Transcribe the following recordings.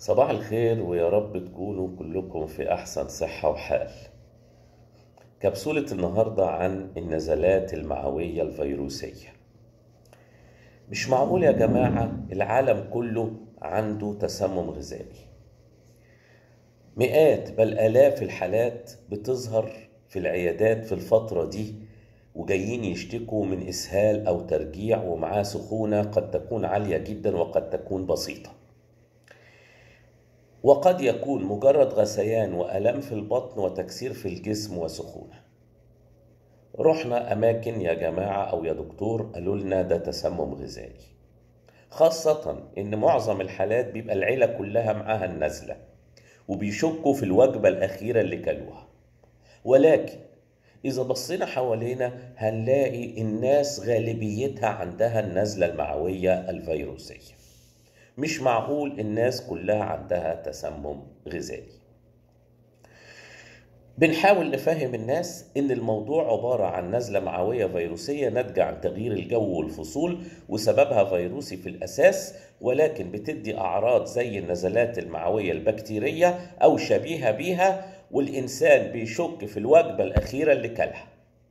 صباح الخير ويا رب تكونوا كلكم في أحسن صحة وحال كبسولة النهاردة عن النزلات المعوية الفيروسية مش معقول يا جماعة العالم كله عنده تسمم غذائي مئات بل آلاف الحالات بتظهر في العيادات في الفترة دي وجايين يشتكوا من إسهال أو ترجيع ومعاه سخونة قد تكون عالية جدا وقد تكون بسيطة وقد يكون مجرد غثيان وألم في البطن وتكسير في الجسم وسخونة رحنا أماكن يا جماعة أو يا دكتور قالوا لنا ده تسمم غذائي خاصة إن معظم الحالات بيبقى العيلة كلها معاها النزلة وبيشكوا في الوجبة الأخيرة اللي كلوها ولكن إذا بصينا حوالينا هنلاقي الناس غالبيتها عندها النزلة المعوية الفيروسية مش معقول الناس كلها عندها تسمم غذائي بنحاول نفهم الناس ان الموضوع عبارة عن نزلة معوية فيروسية ناتجة عن تغيير الجو والفصول وسببها فيروسي في الاساس ولكن بتدي اعراض زي النزلات المعوية البكتيرية او شبيهة بيها والانسان بيشك في الوجبة الاخيرة اللي كلها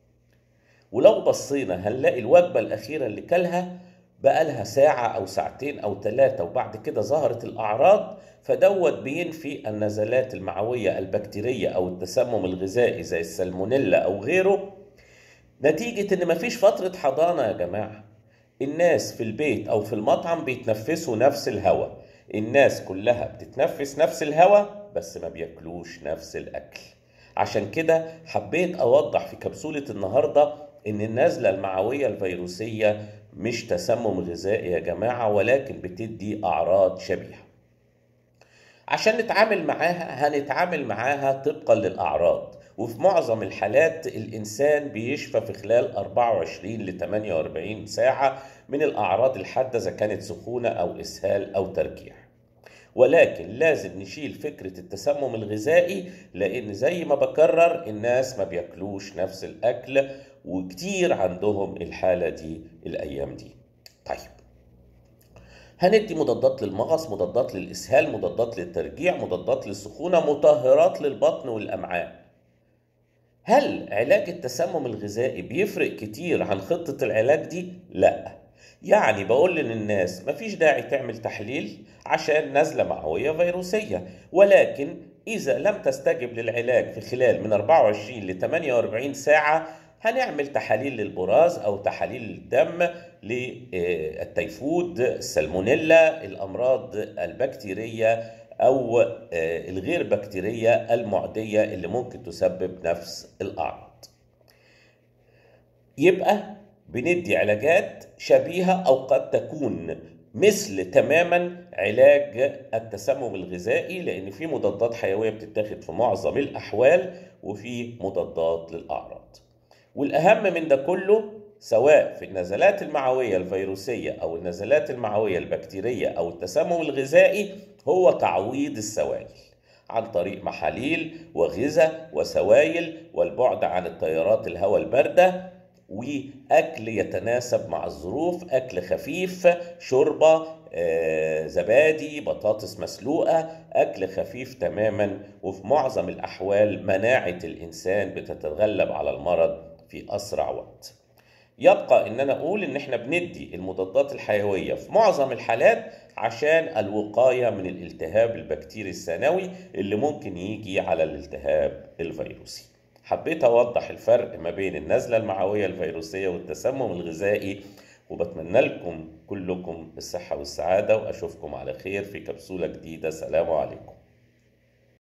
ولو بصينا هنلاقي الوجبة الاخيرة اللي كلها بقالها ساعة أو ساعتين أو ثلاثة وبعد كده ظهرت الأعراض فدوت بينفي النزلات المعوية البكتيرية أو التسمم الغذائي زي السالمونيلا أو غيره نتيجة إن مفيش فترة حضانة يا جماعة الناس في البيت أو في المطعم بيتنفسوا نفس الهواء الناس كلها بتتنفس نفس الهواء بس ما بياكلوش نفس الأكل عشان كده حبيت أوضح في كبسولة النهاردة إن النزلة المعوية الفيروسية مش تسمم غذائي يا جماعة ولكن بتدي أعراض شبيهة عشان نتعامل معاها هنتعامل معاها طبقا للأعراض وفي معظم الحالات الإنسان بيشفى في خلال 24 ل 48 ساعة من الأعراض الحادة إذا كانت سخونة أو إسهال أو ترجيع ولكن لازم نشيل فكرة التسمم الغذائي لأن زي ما بكرر الناس ما بياكلوش نفس الأكل وكتير عندهم الحالة دي الأيام دي طيب هندي مضادات للمغص مضادات للإسهال مضادات للترجيع مضادات للسخونة مطهرات للبطن والأمعاء هل علاج التسمم الغذائي بيفرق كتير عن خطة العلاج دي؟ لا يعني بقول للناس مفيش داعي تعمل تحليل عشان نزلة معوية فيروسية ولكن إذا لم تستجب للعلاج في خلال من 24 ل 48 ساعة هنعمل تحاليل للبراز أو تحاليل الدم للتيفود السالمونيلا الأمراض البكتيرية أو الغير بكتيرية المعدية اللي ممكن تسبب نفس الأعراض يبقى بندي علاجات شبيهة أو قد تكون مثل تماما علاج التسمم الغذائي لأن في مضادات حيوية بتتاخد في معظم الأحوال وفي مضادات للأعراض والأهم من ده كله سواء في النزلات المعوية الفيروسية أو النزلات المعوية البكتيرية أو التسمم الغذائي هو تعويض السوائل عن طريق محاليل وغذاء وسوائل والبعد عن التيارات الهواء الباردة واكل يتناسب مع الظروف اكل خفيف شوربه آه، زبادي بطاطس مسلوقه اكل خفيف تماما وفي معظم الاحوال مناعه الانسان بتتغلب على المرض في اسرع وقت يبقى ان انا اقول ان احنا بندي المضادات الحيويه في معظم الحالات عشان الوقايه من الالتهاب البكتيري الثانوي اللي ممكن يجي على الالتهاب الفيروسي حبيت اوضح الفرق ما بين النزله المعويه الفيروسيه والتسمم الغذائي وبتمنى لكم كلكم الصحه والسعاده واشوفكم على خير في كبسوله جديده سلام عليكم